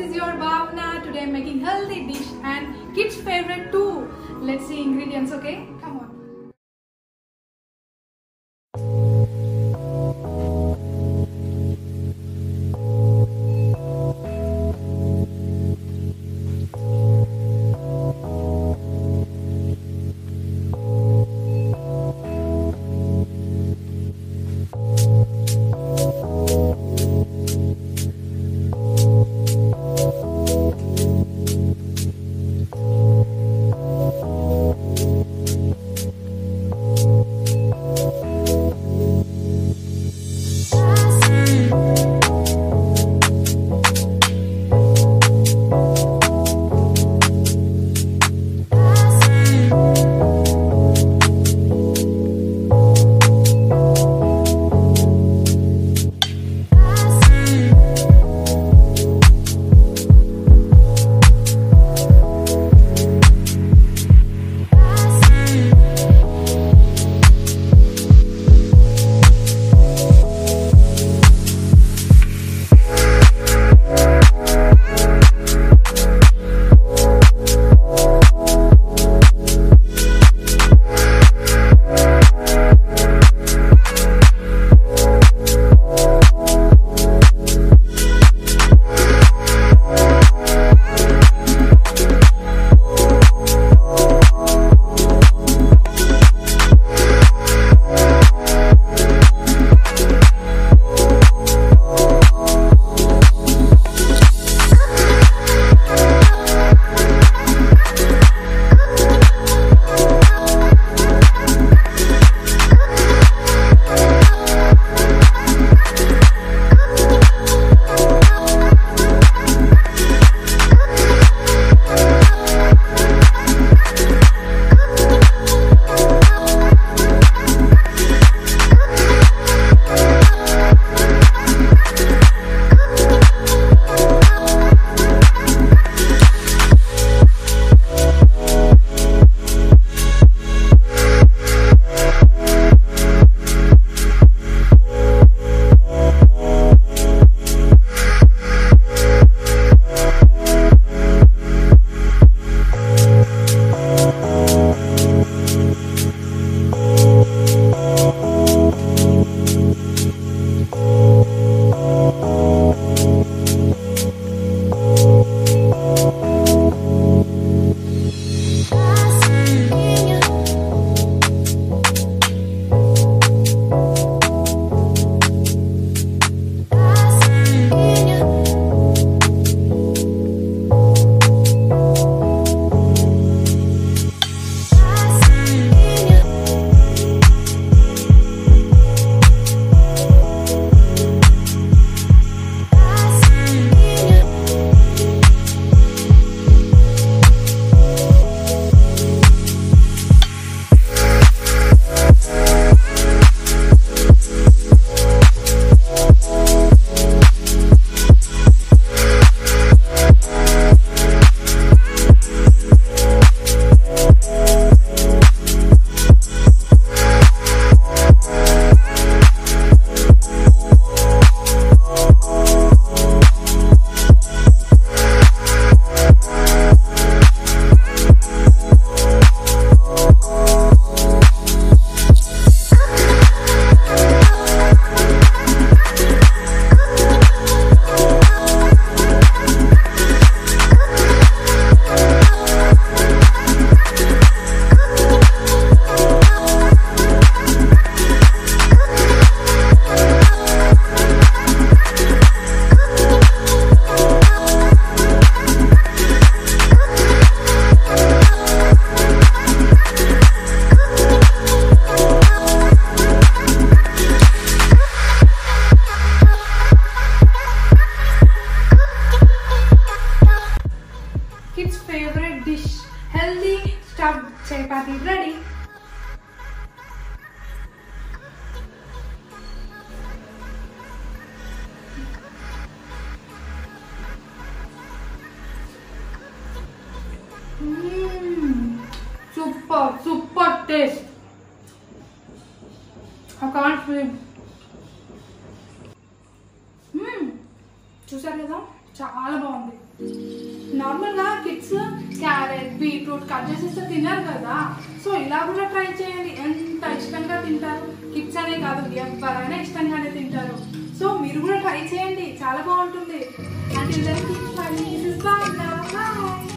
is your Bhavna. Today I'm making healthy dish and kids favorite too. Let's see ingredients, okay? Come on. Kids favorite dish, healthy stuffed chapati ready. Mmm, super, super taste. I can't believe. మ్మ్. చూసారు కదా చాలా బాగుంది నార్మల్గా kids carrot beetroot cut చేసేస్తే తిన్నారు కదా so ఇలా కూడా ట్రై చేయండి ఎంత ఇష్టంగా తింటారు కిడ్స్ అనే కాదు ఎవరైనా ఇష్టంగానే తింటారు సో మీరు కూడా ట్రై చేయండి చాలా బాగుంటుంది అంటే బాయ్